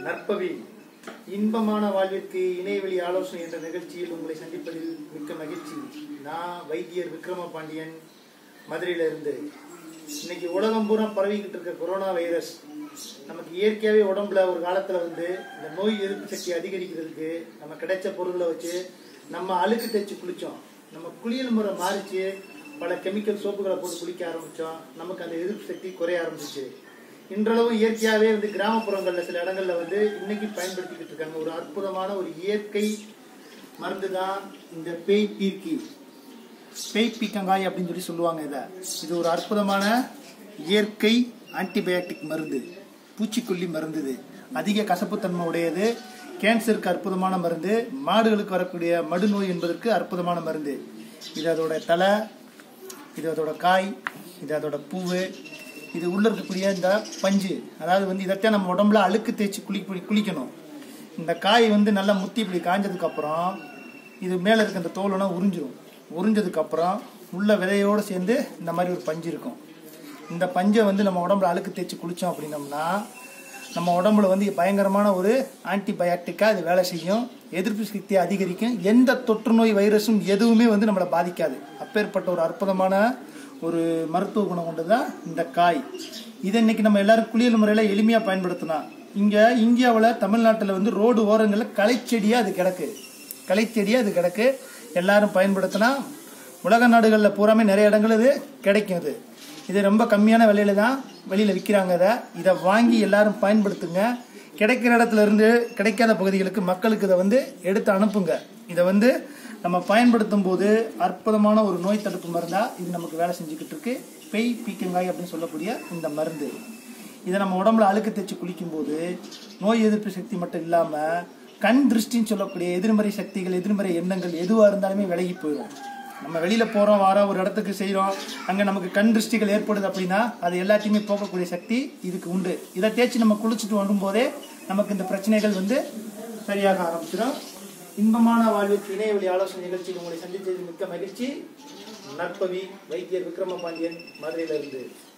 நற்பவி இன்பமான வாழ்விற்கு இணையவழி ஆலோசனை என்ற நிகழ்ச்சியில் உங்களை சந்திப்பதில் மிக்க மகிழ்ச்சி நான் வைத்தியர் விக்ரம பாண்டியன் மதுரையில இருந்து இன்னைக்கு உலகம் பூரா பரவிக்கிட்டு இருக்க கொரோனா வைரஸ் நமக்கு இயற்கையாகவே உடம்புல ஒரு காலத்துல வந்து இந்த நோய் எதிர்ப்பு சக்தி அதிகரிக்கிறதுக்கு நம்ம கிடைச்ச பொருட்களை வச்சு நம்ம அழுக்கு தேய்ச்சி குளிச்சோம் நம்ம குளியல் முறை மாறிச்சு பல கெமிக்கல் சோப்புகளை போட்டு குளிக்க ஆரம்பிச்சோம் நமக்கு அந்த எதிர்ப்பு சக்தி குறைய ஆரம்பிச்சிச்சு இன்றளவும் இயற்கையாகவே வந்து கிராமப்புறங்களில் சில இடங்கள்ல வந்து இன்னைக்கு பயன்படுத்திக்கிட்டு இருக்காங்க ஒரு அற்புதமான ஒரு இயற்கை மருந்து தான் இந்த பேய் பீர்க்கி பேய் பீக்கங்காய் அப்படின்னு சொல்லி சொல்லுவாங்க இதை இது ஒரு அற்புதமான இயற்கை ஆன்டிபயோட்டிக் மருந்து பூச்சிக்கொல்லி மருந்து இது அதிக கசப்புத்தன்மை உடையது கேன்சருக்கு அற்புதமான மருந்து மாடுகளுக்கு வரக்கூடிய மடுநோய் என்பதற்கு அற்புதமான மருந்து இது அதோட தலை இது அதோட காய் இது அதோட பூவு இது உள்ள இருக்கக்கூடிய இந்த பஞ்சு அதாவது வந்து இதைத்தான் நம்ம உடம்புல அழுக்கு தேய்ச்சி குளி குளி- குளிக்கணும் இந்த காய் வந்து நல்லா முத்தி இப்படி காஞ்சதுக்கு அப்புறம் இது மேலே இருக்க இந்த தோலெல்லாம் உறிஞ்சிரும் உறிஞ்சதுக்கு அப்புறம் உள்ள விதையோடு சேர்ந்து இந்த மாதிரி ஒரு பஞ்சு இருக்கும் இந்த பஞ்சை வந்து நம்ம உடம்புல அழுக்கு தேய்ச்சி குளித்தோம் அப்படின்னம்னா நம்ம உடம்புல வந்து பயங்கரமான ஒரு ஆன்டிபயாட்டிக்காக அது வேலை செய்யும் எதிர்ப்பு சக்தியை அதிகரிக்கும் எந்த தொற்று நோய் வைரஸும் எதுவுமே வந்து நம்மளை பாதிக்காது அப்பேற்பட்ட ஒரு அற்புதமான ஒரு மருத்துவ குணம் கொண்டது தான் இந்த காய் இதை இன்னைக்கு நம்ம எல்லாரும் குளியல் முறையில் எளிமையாக பயன்படுத்தலாம் இங்கே இந்தியாவில் தமிழ்நாட்டில் வந்து ரோடு ஓரங்களில் களைச்செடியாக அது கிடக்கு களைச்செடியாக அது கிடக்கு எல்லாரும் பயன்படுத்தினா உலக நாடுகளில் பூராமே நிறைய இடங்கள் இது கிடைக்கும் இது இது ரொம்ப கம்மியான விலையில தான் வெளியில் விற்கிறாங்க இதை இதை வாங்கி எல்லாரும் பயன்படுத்துங்க கிடைக்கிற இடத்துல இருந்து கிடைக்காத பகுதிகளுக்கு மக்களுக்கு இதை வந்து எடுத்து அனுப்புங்க இதை வந்து நம்ம பயன்படுத்தும் போது அற்புதமான ஒரு நோய் தடுப்பு மருந்தா இது நமக்கு வேலை செஞ்சுக்கிட்டு இருக்கு பெய் பீக்கங்காய் அப்படின்னு சொல்லக்கூடிய இந்த மருந்து இதை நம்ம உடம்புல அழுக்கு தேய்ச்சி குளிக்கும்போது நோய் எதிர்ப்பு சக்தி மட்டும் இல்லாமல் கண் திருஷ்டின்னு சொல்லக்கூடிய எதிர்மறை சக்திகள் எதிர்மறை எண்ணங்கள் எதுவாக இருந்தாலுமே விலகி போயிடும் நம்ம வெளியில் போகிறோம் வாரோம் ஒரு இடத்துக்கு செய்கிறோம் அங்கே நமக்கு கண் திருஷ்டிகள் ஏற்படுது அப்படின்னா அது எல்லாத்தையுமே போக்கக்கூடிய சக்தி இதுக்கு உண்டு இதை தேய்ச்சி நம்ம குளிச்சுட்டு வரும்போதே நமக்கு இந்த பிரச்சனைகள் வந்து சரியாக ஆரம்பிச்சிடும் இன்பமான வாழ்விற்கு இணையவழி ஆலோசனை நிகழ்ச்சியில் உங்களை சந்தித்தது மிக்க மகிழ்ச்சி நற்பவி வைத்தியர் விக்ரம பாண்டியன் மதுரையிலிருந்து